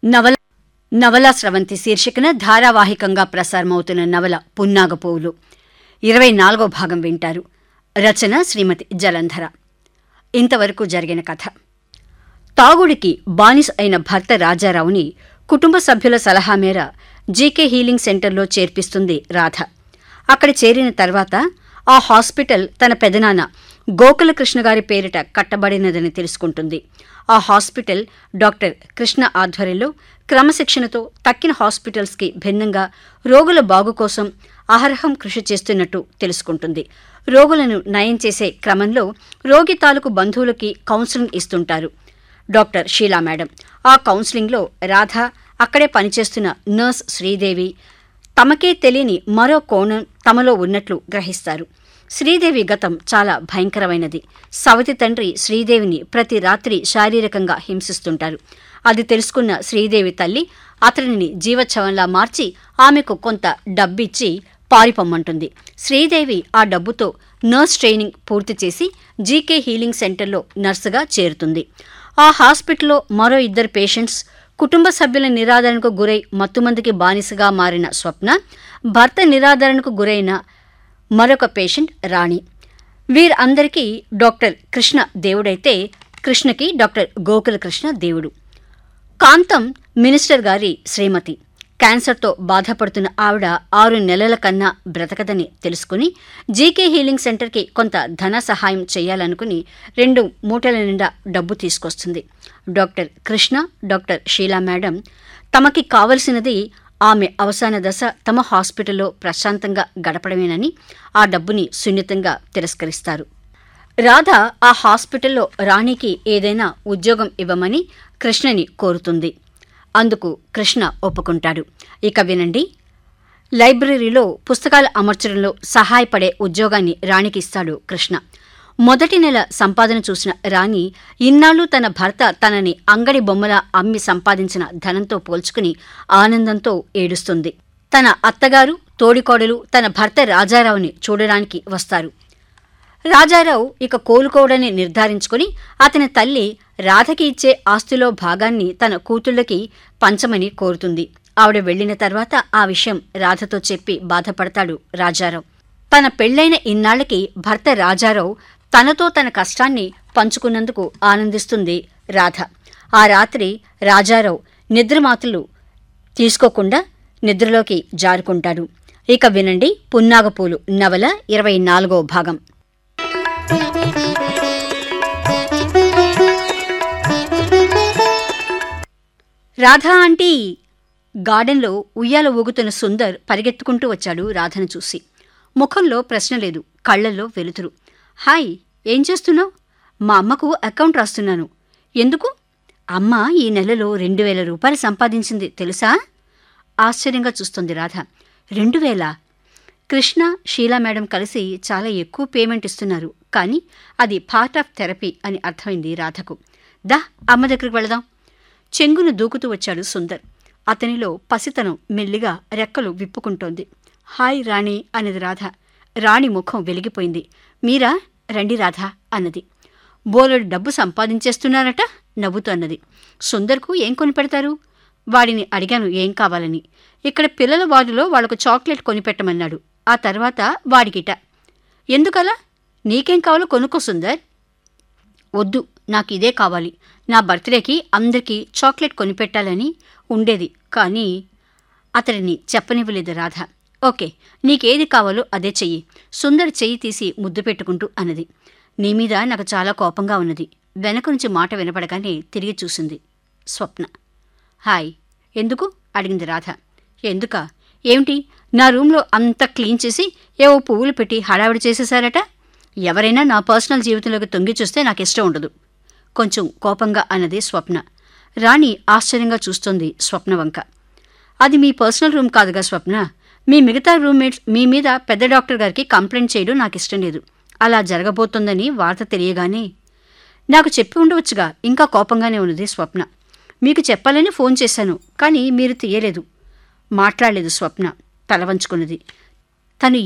నవల నవల స్రవంతి శీర్షికన ధారావాహికంగా ప్రసారమవుతున్న నవల పున్నాగ పువ్వులు ఇరవై నాలుగో భాగం వింటారు రచన శ్రీమతి జలంధర ఇంతవరకు జరిగిన కథ తాగుడికి బానిస అయిన భర్త రాజారావుని కుటుంబ సభ్యుల సలహా మేర జీకే హీలింగ్ సెంటర్లో చేర్పిస్తుంది రాధ అక్కడ చేరిన తర్వాత ఆ హాస్పిటల్ తన పెదనాన్న గోకులకృష్ణ గారి పేరిట కట్టబడినదని తెలుసుకుంటుంది ఆ హాస్పిటల్ డాక్టర్ కృష్ణ ఆధ్వర్యంలో క్రమశిక్షణతో తక్కిన హాస్పిటల్స్కి భిన్నంగా రోగుల బాగు కోసం అహర్హం కృషి చేస్తున్నట్టు తెలుసుకుంటుంది రోగులను నయం చేసే క్రమంలో రోగి తాలూకు బంధువులకి కౌన్సిలింగ్ ఇస్తుంటారు డాక్టర్ షీలా మేడం ఆ కౌన్సిలింగ్లో రాధ అక్కడే పనిచేస్తున్న నర్స్ శ్రీదేవి తమకే తెలియని మరో కోణం తమలో ఉన్నట్లు గ్రహిస్తారు శ్రీదేవి గతం చాలా భయంకరమైనది సవతి తండ్రి శ్రీదేవిని ప్రతి రాత్రి శారీరకంగా హింసిస్తుంటారు అది తెలుసుకున్న శ్రీదేవి తల్లి అతనిని జీవచ్ఛవంలా మార్చి ఆమెకు కొంత డబ్బిచ్చి పారిపోమ్మంటుంది శ్రీదేవి ఆ డబ్బుతో నర్స్ ట్రైనింగ్ పూర్తి చేసి జీకే హీలింగ్ సెంటర్లో నర్సుగా చేరుతుంది ఆ హాస్పిటల్లో మరో ఇద్దరు పేషెంట్స్ కుటుంబ సభ్యుల నిరాదరణకు గురై మత్తుమందికి బానిసగా మారిన స్వప్న భర్త నిరాదరణకు గురైన మరొక పేషెంట్ రాణి వీరందరికీ డాక్టర్ కృష్ణ దేవుడైతే కృష్ణకి డాక్టర్ గోకుల కృష్ణ దేవుడు కాంతం మినిస్టర్ గారి శ్రీమతి క్యాన్సర్తో బాధపడుతున్న ఆవిడ ఆరు నెలల కన్నా బ్రతకదని తెలుసుకుని జీకే హీలింగ్ సెంటర్కి కొంత ధన సహాయం చేయాలనుకుని రెండు మూటల నిండా డబ్బు తీసుకొస్తుంది doctor Krishna doctor Sheela madam తమకి కావలసినది ఆమె అవసాన దశ తమ హాస్పిటల్లో ప్రశాంతంగా గడపడమేనని ఆ డబ్బుని సున్నితంగా తిరస్కరిస్తారు రాధ ఆ హాస్పిటల్లో రాణికి ఏదైనా ఉద్యోగం ఇవ్వమని కృష్ణని కోరుతుంది అందుకు కృష్ణ ఒప్పుకుంటాడు ఇక వినండి లైబ్రరీలో పుస్తకాలు అమర్చడంలో సహాయపడే ఉద్యోగాన్ని రాణికి ఇస్తాడు కృష్ణ మొదటి నెల సంపాదన చూసిన రాణి ఇన్నాళ్ళు తన భర్త తనని అంగడి బొమ్మలా అమ్మి సంపాదించిన ధనంతో పోల్చుకుని ఆనందంతో ఏడుస్తుంది తన అత్తగారు తోడికోడలు తన భర్త రాజారావుని చూడడానికి వస్తారు రాజారావు ఇక కోలుకోవడని నిర్ధారించుకుని అతని తల్లి రాధకి ఇచ్చే ఆస్తిలో భాగాన్ని తన కూతుళ్ళకి పంచమని కోరుతుంది ఆవిడ వెళ్లిన తర్వాత ఆ విషయం రాధతో చెప్పి బాధపడతాడు రాజారావు తన పెళ్లైన ఇన్నాళ్లకి భర్త రాజారావు తనతో తన కష్టాన్ని పంచుకున్నందుకు ఆనందిస్తుంది రాధ ఆ రాత్రి రాజారావు నిద్రమాతులు తీసుకోకుండా నిద్రలోకి జారుకుంటాడు ఇక వినండి పున్నాగపూలు నవల ఇరవై నాలుగో భాగం రాధా ఆంటీ గార్డెన్లో ఉయ్యాల ఊగుతున్న సుందర్ పరిగెత్తుకుంటూ వచ్చాడు రాధను చూసి ముఖంలో ప్రశ్న లేదు కళ్ళల్లో వెలుతురు హాయ్ ఏం చేస్తున్నావు మా అమ్మకు అకౌంట్ రాస్తున్నాను ఎందుకు అమ్మ ఈ నెలలో రెండు వేల రూపాయలు సంపాదించింది తెలుసా ఆశ్చర్యంగా చూస్తుంది రాధ రెండు వేల కృష్ణ షీలా మేడం కలిసి చాలా ఎక్కువ పేమెంట్ ఇస్తున్నారు కానీ అది పార్ట్ ఆఫ్ థెరపీ అని అర్థమైంది రాధకు దా అమ్మ దగ్గరికి వెళదాం చెంగును దూకుతూ వచ్చాడు సుందర్ అతనిలో పసితనం మెల్లిగా రెక్కలు విప్పుకుంటోంది హాయ్ రాణి అన్నది రాధ రాణి ముఖం వెలిగిపోయింది మీరా రండి రాధ అన్నది బోలెడు డబ్బు సంపాదించేస్తున్నారట నవ్వుతూ అన్నది సుందర్కు ఏం కొనిపెడతారు వాడిని అడిగాను ఏం కావాలని ఇక్కడ పిల్లల వార్డులో వాళ్లకు చాక్లెట్ కొనిపెట్టమన్నాడు ఆ తర్వాత వాడికిట ఎందుకలా నీకేం కావాలో కొనుక్కో సుందర్ వద్దు నాకు ఇదే కావాలి నా బర్త్డేకి అందరికీ చాక్లెట్ కొనిపెట్టాలని ఉండేది కానీ అతడిని చెప్పనివ్వలేదు రాధ ఓకే నీకేది కావాలో అదే చెయ్యి సుందర్ చెయ్యి తీసి ముద్దు పెట్టుకుంటూ అన్నది నీ మీద నాకు చాలా కోపంగా ఉన్నది వెనక నుంచి మాట వినపడగానే తిరిగి చూసింది స్వప్న హాయ్ ఎందుకు అడిగింది రాధ ఎందుకా ఏమిటి నా రూమ్లో అంతా క్లీన్ చేసి ఏవో పువ్వులు పెట్టి హడావిడి చేసేశారట ఎవరైనా నా పర్సనల్ జీవితంలోకి తొంగి చూస్తే నాకు ఇష్టం ఉండదు కొంచెం కోపంగా అన్నది స్వప్న రాణి ఆశ్చర్యంగా చూస్తోంది స్వప్న వంక అది మీ పర్సనల్ రూమ్ కాదుగా స్వప్న మీ మిగతా రూమ్మేట్స్ మీ మీద పెద్ద డాక్టర్ గారికి కంప్లైంట్ చేయడం నాకు ఇష్టం లేదు అలా జరగబోతోందని వార్త తెలియగానే నాకు చెప్పి ఉండవచ్చుగా ఇంకా కోపంగానే ఉన్నది స్వప్న మీకు చెప్పాలని ఫోన్ చేశాను కానీ మీరు తీయలేదు మాట్లాడలేదు స్వప్న తల వంచుకున్నది తను